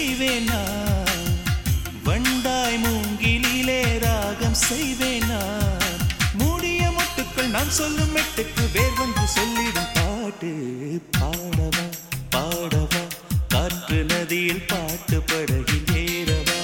செய்வேனா வண்டாய் மூங்கிலே ராகம் செய்வேனா மூடிய முட்டுக்குள் நான் சொல்லும் மெட்டுக்கு வேர் வந்து சொல்லிடும் பாட்டு பாடவா பாடவா காற்று நதியில் பாட்டு படகில் ஏறவா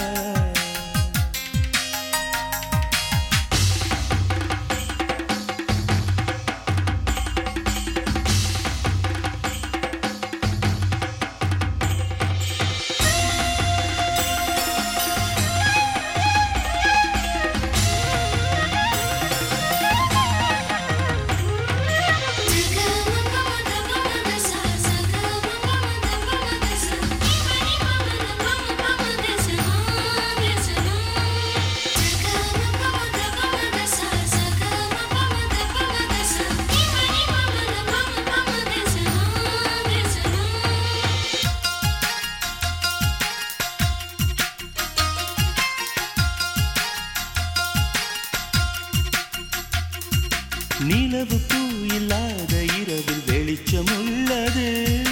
நிலவு பூ இல்லாத இரவில் வெளிச்சம் உள்ளது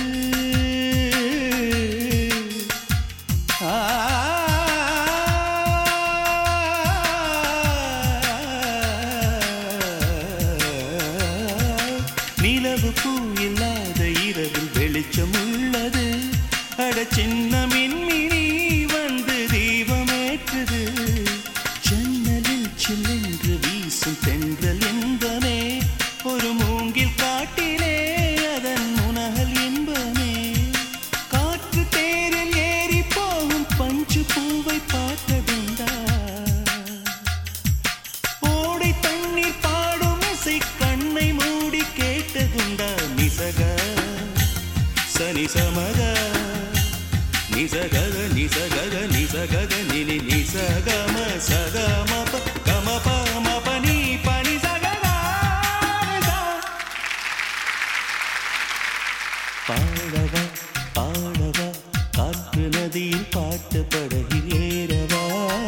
ஆ. நிலவு பூ இல்லாத இரவில் வெளிச்சம் உள்ளது அட சின்ன மின்மினி வந்து தீபமேற்றுது ஜன்னலில் சில்லென்று வீசும் தென்றல் இன்பமே ஒரு மூங்கில் காட்டிலே அதன் முனகல் இன்பமே காற்று தேரில் ஏறி போகும் பஞ்சு பூவை பார்த்ததுண்டா ஓடை தண்ணீர் பாடும் இசை கண்ணை மூடி கேட்டதுண்டா நிசக சனி சமக நிசகக நிசகக நிசகக நினி நிசகம சகம ப கம ப ம ப நீ ப நி சகக நிசா. பாடவா பாடவா காற்று நதியில் பாட்டு படகில் ஏறவா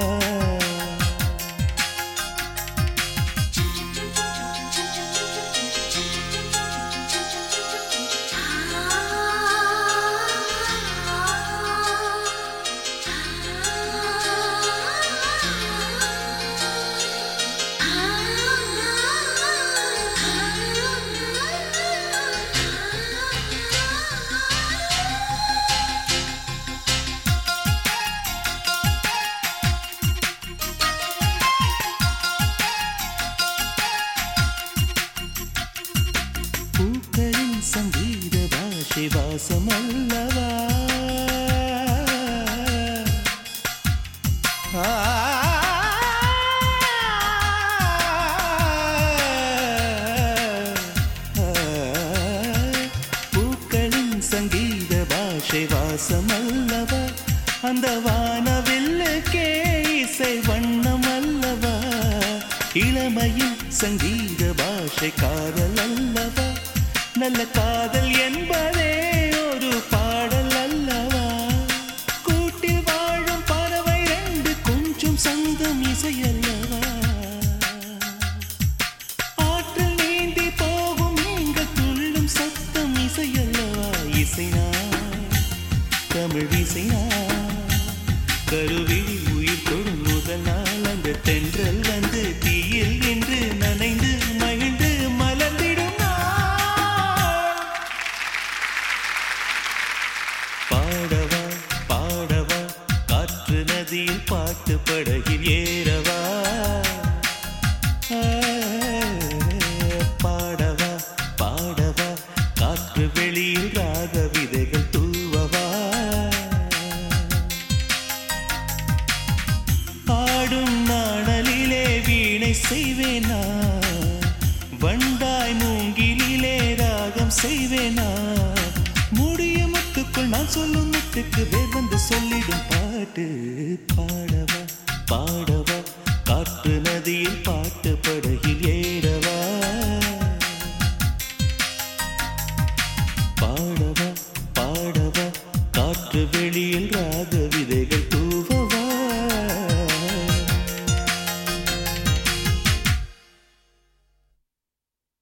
பூக்களின் சங்கீத பாஷை வாசம் அல்லவா ஆ. பூக்களின் சங்கீத பாஷை வாசம் அல்லவா அந்த வானவில்லுக்கே இசை வண்ணம் அல்லவா இளமையின் சங்கீத பாஷை காதல் அல்லவா நல்ல காதல் என்பதே ஒரு பாடல் அல்லவா கூட்டில் வாழும் பறவை ரெண்டு கொஞ்சம் சங்கம் இசை அல்லவா ஆற்றில் நீந்தி போகும் நீங்க துள்ளும் சத்தம் இசை அல்லவா இசைனா தமிழ் இசைனா கருவிழி உயிர் தொடும் முதல் நாள் அந்த தென்றல் வந்து தீயில் என்று நனைந்து மகிழ்ந்து மலர்ந்திடும் நாள். பாடவா பாடவா காற்று நதியில் பாட்டு படகில் ஏறவா ஆ, பாடவா பாடவா காற்று வெளியில் ராக விதைகள் தூவவா ஆடும் நாணலிலே வீணை செய்வேனா வண்டாய் மூங்கிலே ராகம் செய்வேனா முடிய முத்துக்குள் நான் சொல்லும் முத்துக்கு வேர் வந்து சொல்லிடும் பாட்டு பாடவா பாடவா காற்று நதியில் பாட்டு படகில் ஏறவா பாடவா பாடவா காற்று வெளியில் ராக